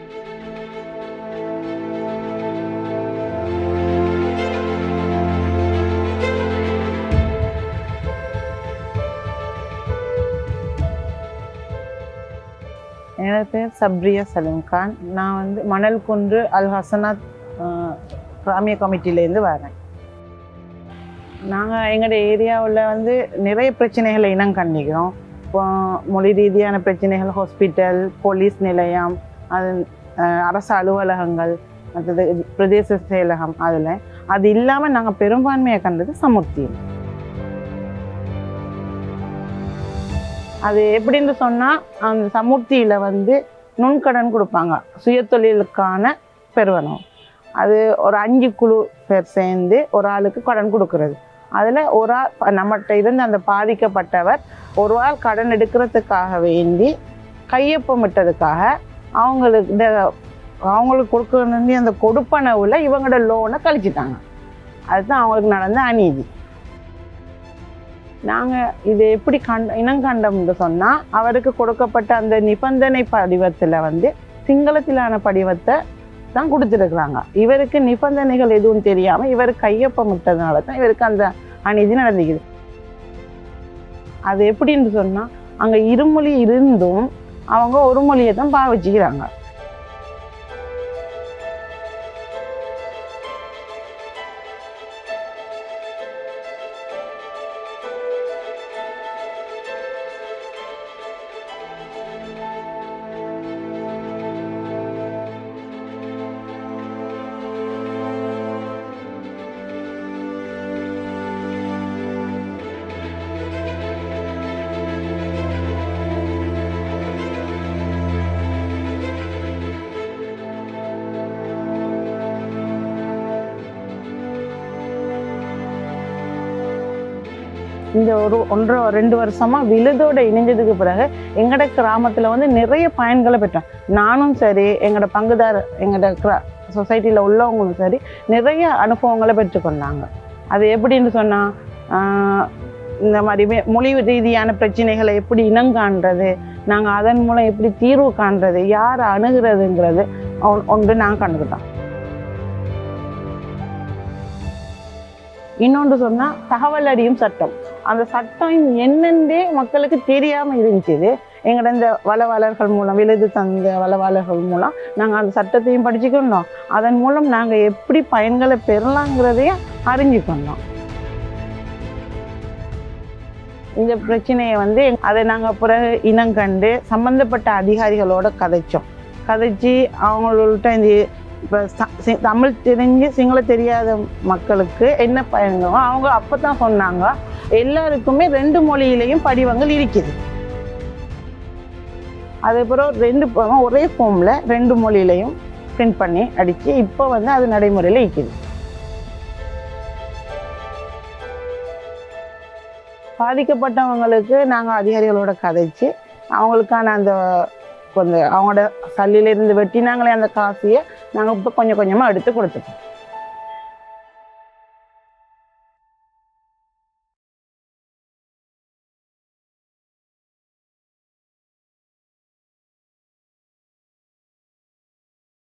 என்னோட பேர் சப்ரியா சலீம் கான் நான் வந்து மணல் குன்று அல் ஹசனாத் ஆஹ், கிராமிய கமிட்டிலேருந்து வரேன் நாங்கள் எங்களோட ஏரியாவில் வந்து நிறைய பிரச்சனைகளை இனம் கண்டிக்கிறோம் இப்போ மொழி ரீதியான பிரச்சனைகள் ஹாஸ்பிட்டல் போலீஸ் நிலையம் அது ஆஹ், அரசு அலுவலகங்கள் மற்றது பிரதேச செயலகம் அதில் அது இல்லாமல் நாங்கள் பெரும்பான்மையை கண்டது சமுர்த்தியில் அது எப்படின்னு சொன்னால் அந்த சமுர்த்தியில் வந்து நுண்கடன் கொடுப்பாங்க சுயதொழிலுக்கான பெறுவனம் அது ஒரு அஞ்சு குழு பேர் சேர்ந்து ஒரு ஆளுக்கு கடன் கொடுக்கறது அதில் ஒரு ஆள் நம்மகிட்ட இருந்து அந்த பாதிக்கப்பட்டவர் ஒரு ஆள் கடன் எடுக்கிறதுக்காக வேண்டி கையொப்பமிட்டதுக்காக அவங்களுக்கு இந்த- அவங்களுக்கு கொடுக்க வேண்டிய அந்த கொடுப்பனவுல இவங்களோட லோனை கழிச்சிட்டாங்க அதுதான் அவங்களுக்கு நடந்த அநீதி நாங்கள் இது எப்படி கண்ட இனங்கண்டம்னு சொன்னால் அவருக்கு கொடுக்கப்பட்ட அந்த நிபந்தனை படிவத்தில் வந்து சிங்களத்திலான படிவத்தை தான் கொடுத்துருக்குறாங்க இவருக்கு நிபந்தனைகள் எதுவும் தெரியாமல் இவர் கையொப்பமிட்டதுனால தான் இவருக்கு அந்த அநீதி நடந்துக்குது அது எப்படின்னு சொன்னால் அங்கே இருமொழி இருந்தும் அவங்க ஒரு மொழியை தான் பாவிச்சுக்கிறாங்க இந்த ஒரு ஒன்றரை ரெண்டு வருஷமா விழுதோட இணைஞ்சதுக்கு பிறகு எங்களோட கிராமத்துல வந்து நிறைய பயன்களை பெற்றோம் நானும் சரி எங்களோட பங்குதார் எங்களோட சொசைட்டியில் உள்ளவங்களும் சரி நிறைய அனுபவங்களை பெற்றுக்கொண்டாங்க அது எப்படின்னு சொன்னா ஆஹ், இந்த மாதிரி மே- மொழி ரீதியான பிரச்சனைகளை எப்படி இனங்காண்றது நாங்கள் அதன் மூலம் எப்படி தீர்வு காண்றது யாரை அணுகிறதுங்கிறது ஒன்- ஒன்று நாங்கள் கண்டுக்கிட்டோம் இன்னொன்று சொன்னால் தகவல் அறியும் சட்டம் அந்த சட்டம் என்னென்றே மக்களுக்கு தெரியாமல் இருந்துச்சு எங்களோட இந்த வளவாளர்கள் மூலம் விழுது தந்த வளவாளர்கள் மூலம் நாங்கள் அந்த சட்டத்தையும் படிச்சுக்கொண்டோம் அதன் மூலம் நாங்கள் எப்படி பயன்களை பெறலாங்கிறதையும் அறிஞ்சுக்கொண்டோம் இந்த பிரச்சனையை வந்து எங்க- அதை நாங்கள் பிறகு இனங்கண்டு சம்மந்தப்பட்ட அதிகாரிகளோட கதைச்சோம் கதைச்சி அவங்கள்ட்ட இந்த இப்போ தமிழ் தெரிஞ்சு சிங்களம் தெரியாத மக்களுக்கு என்ன பயன்களோ அவங்க அப்போ தான் சொன்னாங்க எல்லாருக்குமே ரெண்டு மொழியிலையும் படிவங்கள் இருக்குது அதுக்கப்புறம் ரெண்டு ப- ஒரே ஃபார்மில் ரெண்டு மொழியிலையும் பிரிண்ட் பண்ணி அடித்து இப்போ வந்து அது நடைமுறையில் இருக்குது பாதிக்கப்பட்டவங்களுக்கு நாங்கள் அதிகாரிகளோட கதைச்சு அவங்களுக்கான அந்த கொஞ்சம் அவங்களோட சல்லிலிருந்து வெட்டினாங்களே அந்த காசையை நாங்கள் இப்போ கொஞ்சம் கொஞ்சமாக எடுத்து கொடுத்துட்டோம்